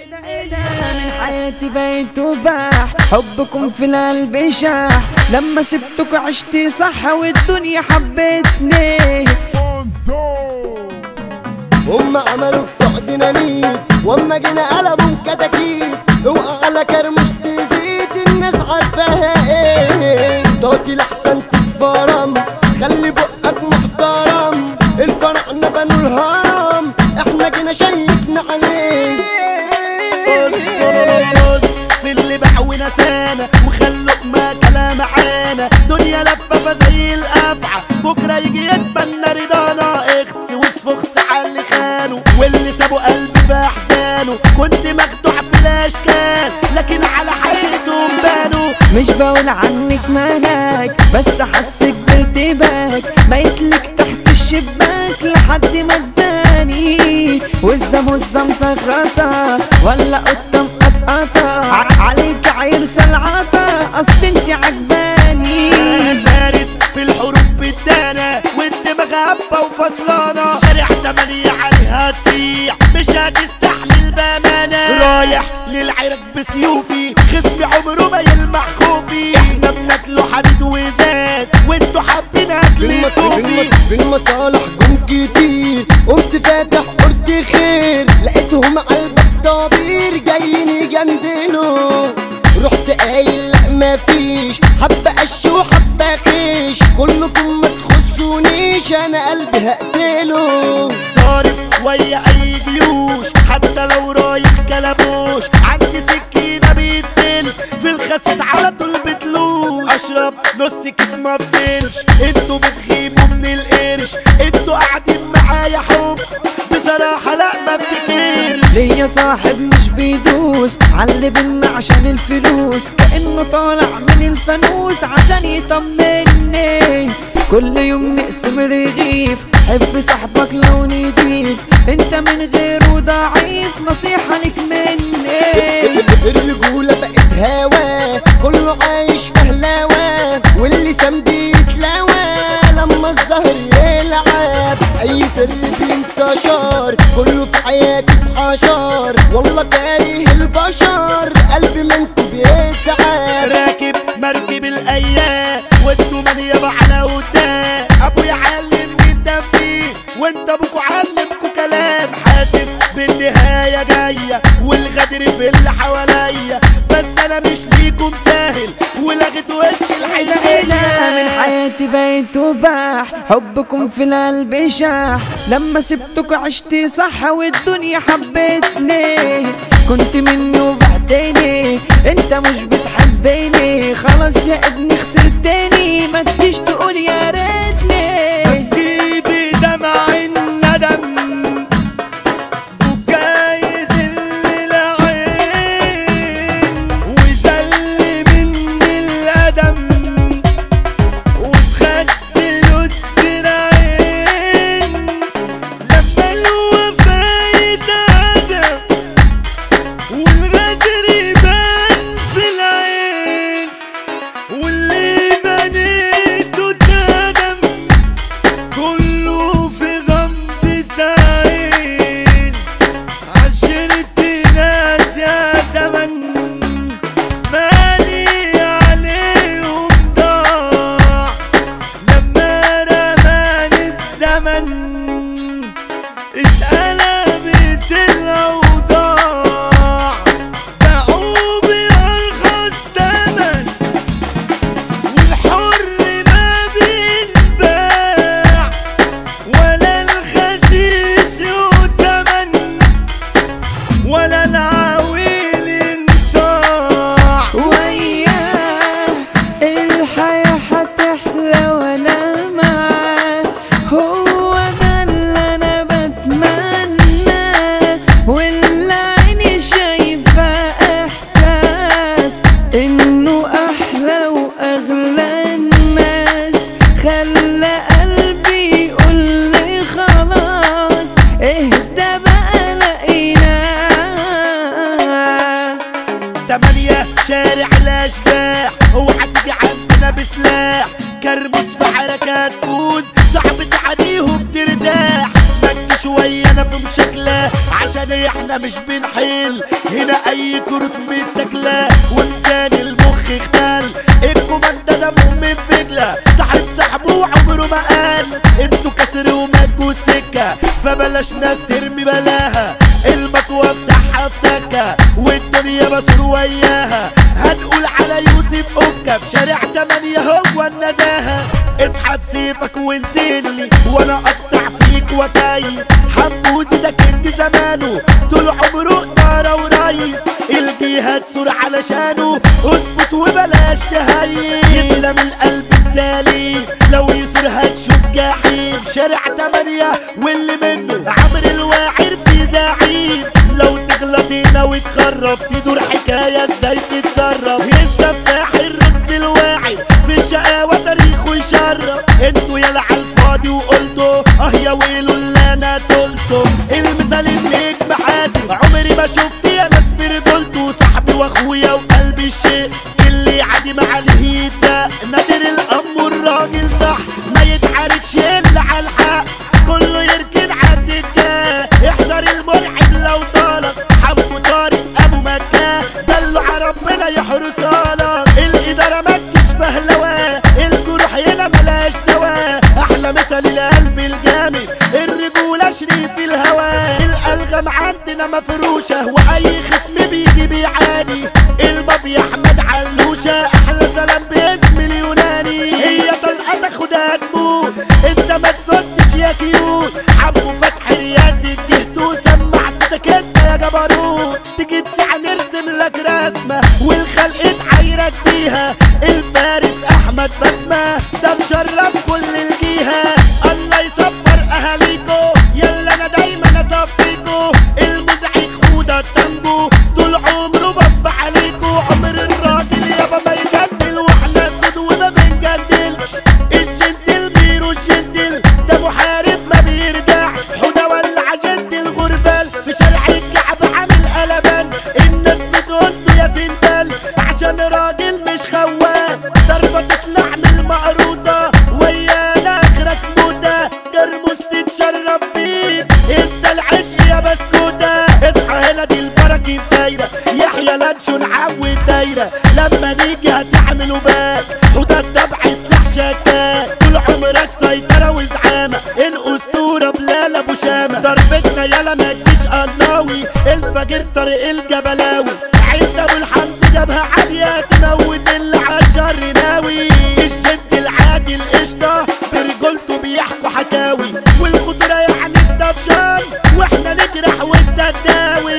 من حياتي بقيت وباح حبكم في القلب شاح لما سبتك عشت صح والدنيا حبتني هم عملوا بتوع ديناميت واما جينا قلبوا كتاكيت اوقع على كرموس تزيد الناس عارفاها ايه تعطي لحسن تتفرم خلي بقك محترم الفرحنا بنوا الهرم احنا جينا شيكنا عليه بص في اللي باع ونسانا وخلوا ما كلام معانا دنيا لفافة زي الأفعى بكرة يجي يتبنى رضانا اخس واسفخس على اللي خانه واللي سابوا قلبي في أحزانه كنت مخدوع في الأشكال لكن على حقيقتهم بانوا مش بقول عنك مالك بس حسك بارتباك بقيتلك تحت الشباك لحد ما اداني والزم والزم مصغطة ولا قطة مقطقطة ع- عليك عيرسة العطا اصل انت عجباني فارس في الحروب بالدانا والدماغ هبة وفصلانة شارع تمانية عليها تسيح مش هتستحمل بأمانة رايح للعرق بسيوفي خصمي عمره ما يلمح خوفي احنا بناكله حديد وزاد وانتوا حابين في اكل المص... في, صوفي المص... في المصالح جم كتير قمت فاتح قلت خير لقيتهم على الطبير جايين يجندلوا رحت قايل لا مفيش حبة قش وحبة خيش كلكم ما تخصونيش انا قلبي هقتله صارف ويا اي جيوش حتى لو رايح كلبوش عندي سكينة بيتسل في الخسيس على طول بتلوش اشرب نص كيس ما بسلش انتوا بتخيبوا من القرش انتوا قاعدين معايا حب بصراحة لا ما افتكرش ليا صاحب مش بيدوس علي بينا عشان الفلوس كأنه طالع من الفانوس عشان يطمني كل يوم نقسم رغيف حب صاحبك لو نضيف انت من غيره ضعيف نصيحة لك مني الرجولة بقت هوا كله عايش في هلاوة واللي سام بيتلاوى لما الزهر يلعب اي سر بينتشر كله في حياتي اتحشر والله كاره البشر قلبي منكم بيتعب راكب مركب الايام وانتوا من يابا على قدام ابويا علمني التنفيذ وانت ابوكوا علمكوا كلام حاسس بالنهايه جايه والغدر في اللي حواليا بس انا مش ليكم ساهل ولغت وش انا الحقيقه من حياتي بقيت وباح حبكم في القلب شاح لما سبتك عشت صح والدنيا حبتني كنت مني وبعديني انت مش بتحبني خلاص يا ابني خسرتني ما تجيش تقول يا ريتني جيبي دمع الندم وجايز العين وزل مني القدم وخدت لد العين لما الوفا يتعدم والغدر يبان في العين واللي بنيته اتهدم كله في غمضة عين عشرة ناس يا زمن مالي عليهم ضاع لما رماني الزمن اتقلبت الأوضاع باعوا بأرخص تمن والحر ما بينباع ولا الخسيس يؤتمن ولا العويل انطاع وياه الحياة هتحلى وانا معاه هو ده اللي انا بتمناه واللي عيني شايفة احساس انه احلى واغلى الناس خلى قلبي يقول لي خلاص اهدى بقى لقيناه تمانية شارع الاشباح اوعى تيجي عندنا بسلاح كربس في حركات فوز صاحب تعديهم ترتاح ما تجيش شوية انا في مشاكلة عشان احنا مش بنحل هنا اي كروت متاكلة ولسان المخ اختل الكوماندا ده من فجلة صاحب صاحبه وعمره ما قال انتوا كسر ومجوا السكة فبلاش ناس ترمي بلاها المطوة بتاعها افتكة والدنيا مسرور وياها هنقول على يوسف أوكا في شارع تمانية هو النزاهة اسحب سيفك وانزلي وانا اقطع فيك وكايس حموزي ده كنت زمانه طول عمره نارة ورايس الجهاد سور علشانه اثبت وبلاش تهيس يسلم القلب السليم لو يصير هتشوف جحيم شارع تمانية واللي منه عمرو الواعر في زعيم لو تغلط هنا وتخرب تدور حكاية ازاي تتصرف السفاح الرز الواعي في الشقاوة تاريخه يشرف انتوا يلا على الفاضي وقلتوا اه يا ويلو اللي انا قلته المثال النجم حازم عمري ما شفت يا ناس في رجولته صاحبي واخويا وقلبي الشيء اللي يعدي مع الهيد ده نادر الام الراجل صح ما يتعاركش الا على الحق كله يركن عند الجاه احذر الملحد لو طالك حبه طارق ابو مكة دلوا على ربنا يحرسها لك الاداره ما تجيش فهلواه الجروح هنا ملاش دواء احلى مثل القلب الجامد الرجوله شريف الهوى الالغام عندنا مفروشه واي خصم بيجي بيعاني المافيا احمد علوشه احلى سلام باسم اليوناني هي طلقه تاخدها تموت انت ما تصدش يا كيوت حبوا فتح رياس الجهتو سمع صوتك انت يا جبروت تيجي تسعى نرسم لك رسمه والخلق اتعايرك بيها الفارس احمد بسمه ده مشرف كل الجهه الله يصبر اهاليكو يلا انا دايما اصفيكو المزعج خوده التنجو طول عمره بب عليكو عمر الراجل يابا ما يجدل واحنا سود وما بنجدلش الجنتل بيرو الجنتل ده محارب ما بيرجع حوده ولا عجنت الغربال في شارع الكعب عامل قلبان الناس بتقول له يا سندال عشان راجل مش خوان ضربة تطلع من المقروطة ويانا اخرك موتة جرموس تتشرب بيك انت العشق يا بسكوتة اصحى هنا دي البركة سايرة يحيى لانشو نعود دايرة لما نيجي هتعملوا بال حوده الدبع سلاح شكاك طول عمرك سيطرة وزعامة الأسطورة بلال أبو شامة ضربتنا يالا ما تجيش قناوي الفجر طريق الجبلاوي عيد أبو الحمد جابها عالية تموت اللي عالشر ناوي الشد العادي القشطة برجولته بيحكوا حكاوي والخضرة يعني الدبشان واحنا نجرح وانت تداوي